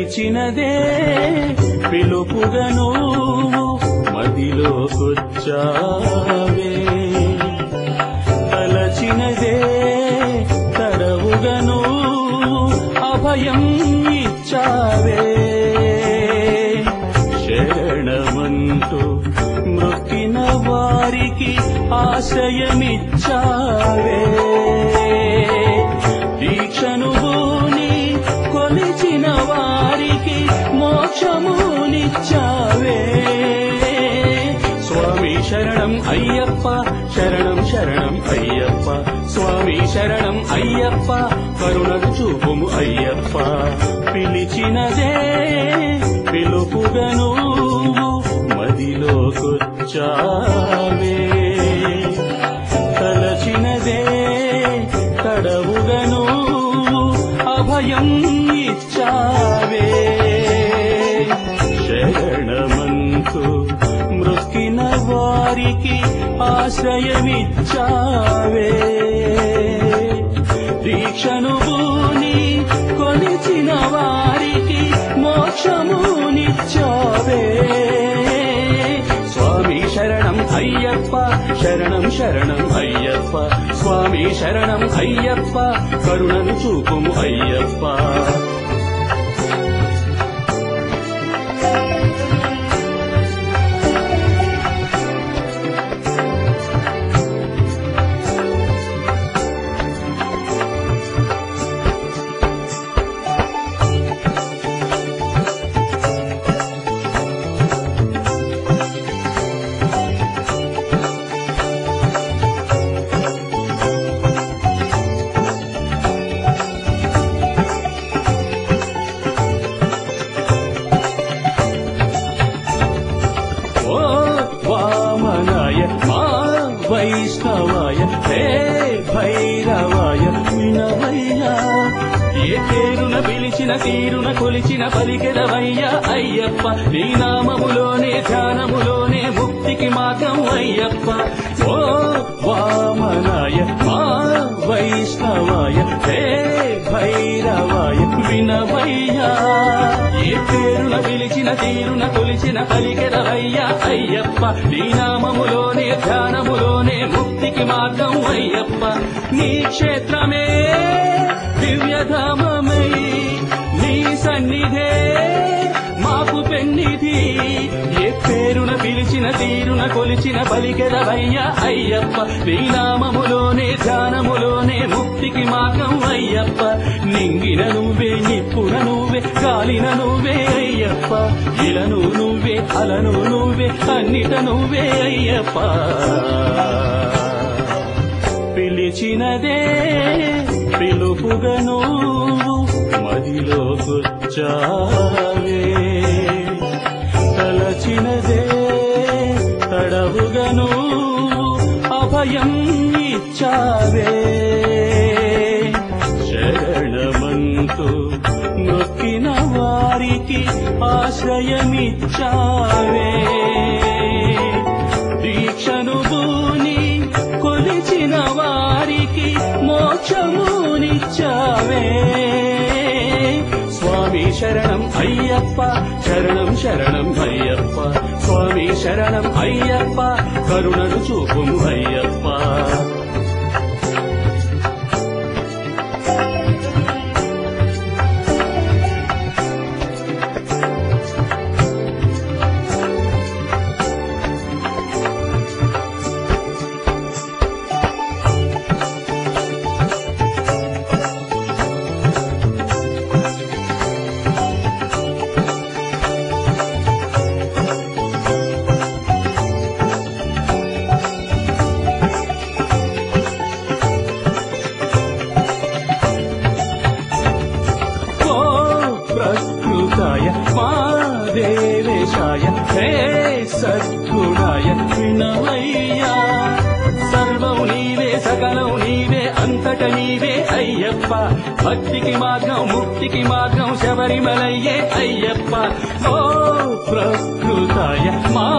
పిలిచినదే పిలుపుగా నువ్వు మదిలోకొచ్చావే తలచినదే తడవుగా నువ్వు అభయం ఇచ్చావే శరణమంటూ మృక్కిన వారికి ఆశ్రయమిచ్చావే దీక్షను భూని కొలిచిన వారికి మోక్షమునిచ్చావే స్వామి శరణం అయ్యప్ప శరణం శరణం అయ్యప్ప స్వామి శరణం అయ్యప్ప కరుణను చూపుము అయ్యప్ప పిలిచినదే పిలుపుగా నువ్వు మదిలోకొచ్చావే తలచినదే తడవుగా నువ్వు అభయం ఇచ్చావే శరణమంతు మృక్కిన వారికి ఆశ్రయమిచ్చావే దీక్షను భూని కొలిచిన వారికి మోక్షమునిచ్చావే స్వామి శరణం అయ్యప్ప శరణం శరణం అయ్యప్ప స్వామి శరణం అయ్యప్ప కరుణను చూపుము అయ్యప్ప ఓ వామనాయ మా వైష్ణవాయ హే భైరవాయ వినవయ్య ఏ పేరున పిలిచిన తీరున కొలిచిన పలికెదవయ్య అయ్యప్ప నీ నామములోనే ధ్యానములోనే ముక్తికి మార్గం అయ్యప్ప ఓ వామనాయ మా వైష్ణవాయ హే భైరవాయ వినవయ్యా ఏ పేరున పిలిచిన తీరున కొలిచిన పలికెదవయ్యా అయ్యప్ప నీ నామములోనే ధ్యానములోనే ముక్తికి మార్గం అయ్యప్ప నీ క్షేత్రమే దివ్యధామమై నీ సన్నిధే మాకు పెన్నిధి ఏ పేరున పిలిచిన తీరున కొలిచిన పలికెదవయ్యా అయ్యప్ప నీ నామములోనే ధ్యానములోనే ముక్తికి మార్గం అయ్యప్ప నింగిన నువ్వే నిప్పున నువ్వే కాలిన నువ్వే అయ్యప్ప ఇలను నువ్వే అలను నువ్వే అన్నిట నువ్వే అయ్యప్ప పిలిచినదే పిలుపుగా నువ్వు మదిలోకొచ్చావే తలచినదే తడవుగా నువ్వు అభయం ఇచ్చావే శరణమంతు నొక్కిన వారికి ఆశ్రయమిచ్చావే దీక్షను భూని కొలిచిన వారికి మోక్షమునిచ్చావే స్వామి శరణం అయ్యప్ప శరణం శరణం అయ్యప్ప స్వామి శరణం అయ్యప్ప కరుణను చూపుము అయ్యప్ప ఓ ప్రకృతాయ మా దేవేశాయ హే సద్గుణాయ వినవయ్యా సర్వం నీవే సకలం నీవే అంతట నీవే అయ్యప్ప భక్తికి మార్గం ముక్తికి మార్గం శబరిమలయ్యే అయ్యప్ప ఓ ప్రకృతాయ మా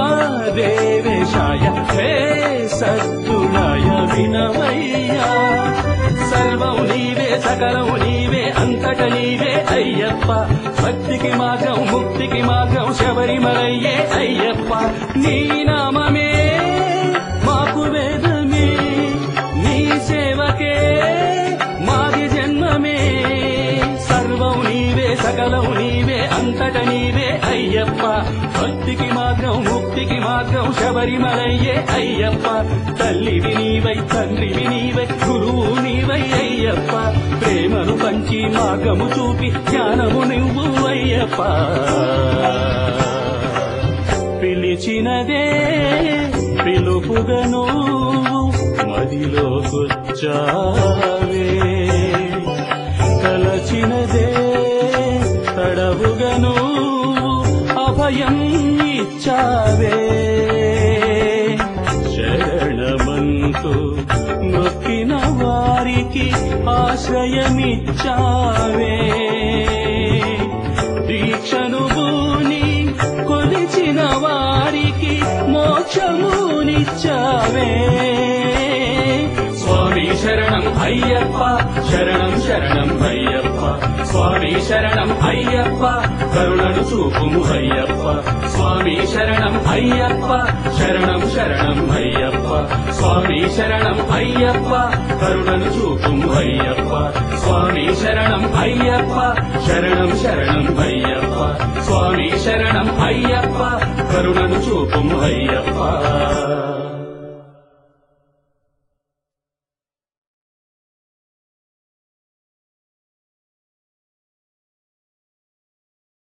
దేవేశాయ హే సద్గుణాయ వినవయ్యా సర్వం నీవే సకలం నీవే అంతట నీవే అయ్యప్ప భక్తికి మార్గం ముక్తికి మార్గం శబరిమలయ్యే అయ్యప్ప నీ నామమే మాకు వేదమే నీ సేవకే మాది జన్మమే సర్వం నీవే సకలం నీవే అంతట నీవే అయ్యప్ప భక్తికి మార్గం ముక్తికి మార్గం శబరిమలయ్యే అయ్యప్ప తల్లివి నీవై తండ్రివి నీవై గురువు నీవై అయ్యప్ప ప్రేమను పంచి మార్గము చూపి జ్ఞానము నువ్వు అయ్యప్ప పిలిచినదే పిలుపుగను మదిలోకొచ్చావే తలచినదే తడవుగను అభయం ఇచ్చావే శరణమంతు నొక్కిన వారికి ఆశ్రయమిచ్చావే దీక్షను భూని కొలిచిన వారికి మోక్షమునిచ్చావే స్వామి శరణం అయ్యప్ప శరణం శరణం అయ్యప్ప స్వామి శరణం అయ్యప్ప కరుణను చూపుము అయ్యప్ప స్వామి శరణం అయ్యప్ప శరణం శరణం అయ్యప్ప స్వామి శరణం అయ్యప్ప కరుణను చూపుము అయ్యప్ప స్వామి శరణం అయ్యప్ప శరణం శరణం అయ్యప్ప స్వామి శరణం అయ్యప్ప కరుణను చూపుము అయ్యప్ప